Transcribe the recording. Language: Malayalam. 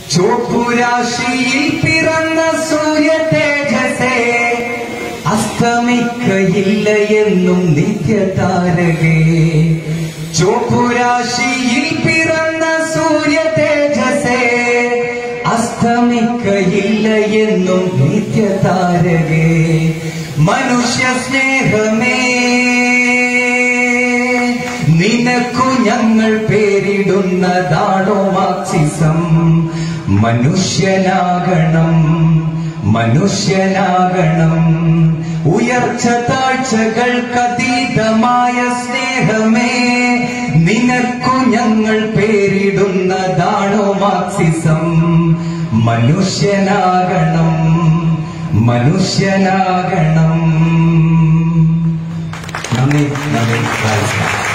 ചോപ്പുരാശിയിൽ പിറന്ന സൂര്യ തേജസേ അസ്തമിക്കയില്ല എന്നും നിത്യതാരകേ ചോപ്പുരാശിയിൽ പിറന്ന സൂര്യ തേജസേ അസ്തമിക്കയില്ല എന്നും നിത്യതാരകേ മനുഷ്യ സ്നേഹമേ നിനക്കു ഞങ്ങൾ പേരിടുന്നതാണോ മാക്സിസം മനുഷ്യനാകണം മനുഷ്യനാകണം ഉയർച്ച താഴ്ചകൾക്കതീതമായ സ്നേഹമേ നിനക്കു ഞങ്ങൾ പേരിടുന്നതാണോ മാക്സിസം മനുഷ്യനാകണം മനുഷ്യനാകണം നന്ദി നന്ദി നമസ്കാരം